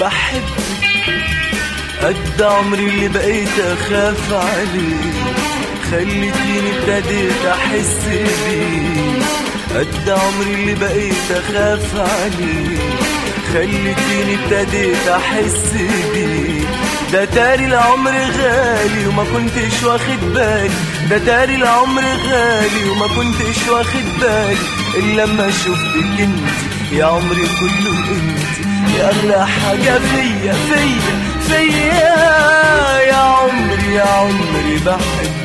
بحبك قد عمري اللي بقيت اخاف عليه خليتيني ابتديت احس بيه قد عمري اللي بقيت اخاف عليه خليتيني ابتديت احس بيه ده تاري العمر غالي وما كنتش واخد بالي ده تاري العمر غالي وما كنتش واخد بالي الا لما شفتك انت يا عمري كله انت يا اغلى حاجه فيا فيا فيا يا عمري يا عمري بحبك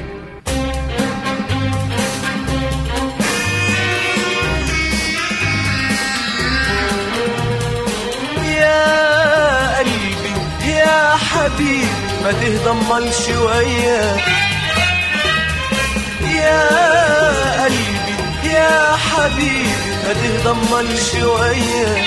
يا قلبي يا حبيبي ما تهضم شوية يا قلبي يا حبيبي ما تهضم شوية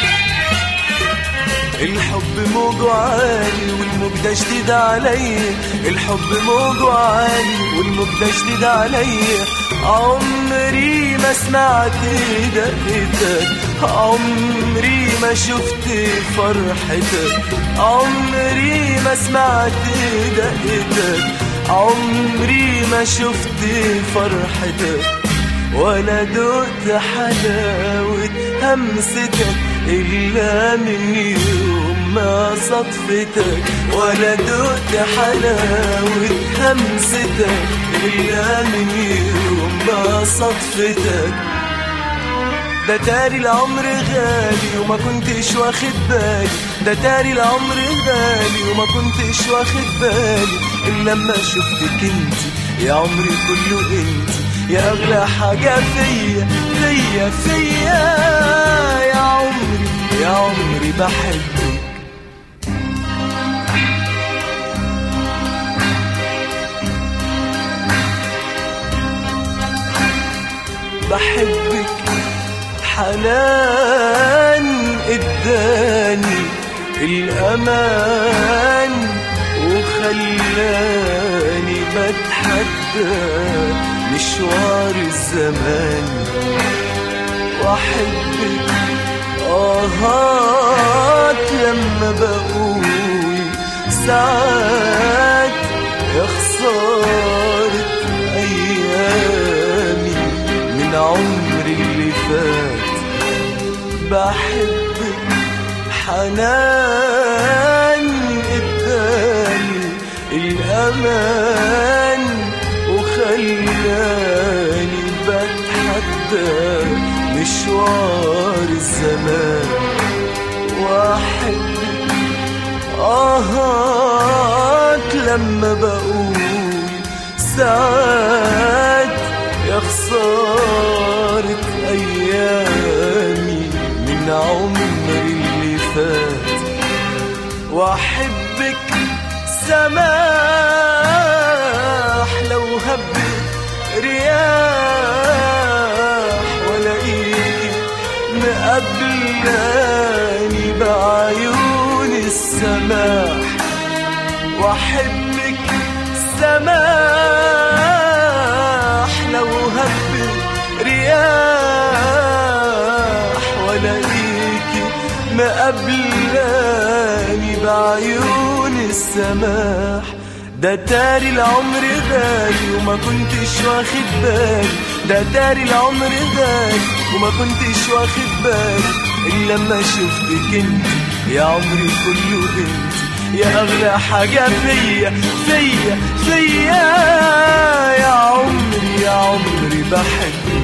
الحب موجه عالي والموج ده شديد عليا الحب موجه عالي والموج ده شديد عليا عمري ما سمعت دقتك عمري ما شفت فرحتك عمري ما سمعت دقتك عمري ما شفت فرحتك ولا دقت حلاوة همستك إلا من يوم ما صدفتك ولا دقت حلاوة همستك إلا من يوم ما صدفتك ده تاري العمر غالي وما كنتش واخد بالي ده تاري العمر غالي وما كنتش واخد بالي إلا لما شفتك انت يا عمري كله انت يا أغلى حاجة فيا فيا فيا يا عمري يا عمري بحبك بحبك حنان اداني الامان وخلاني بتحدى مشوار الزمان واحبك اهات لما بقول ساعات يا خسارة ايامي من عمري اللي فات بحبك حنان اداني الامان وخلاني بتحدى مشوار الزمان واحبك اهات لما بقول ساعات يا خسارة أيامي من عمري اللي فات وأحبك سماح لو هبت رياح ولاقيك مقابلاني بعيون السماح واحبك سماح لو هبت رياح ولاقيكي مقابلاني بعيون السماح ده تاري العمر غالي وما كنتش واخد بالي ده تاري العمر غالي وما كنتش واخد بالي إلا لما شفتك انت يا عمري كله انت يا أغلى حاجة فيا فيا فيا يا عمري يا عمري بحبك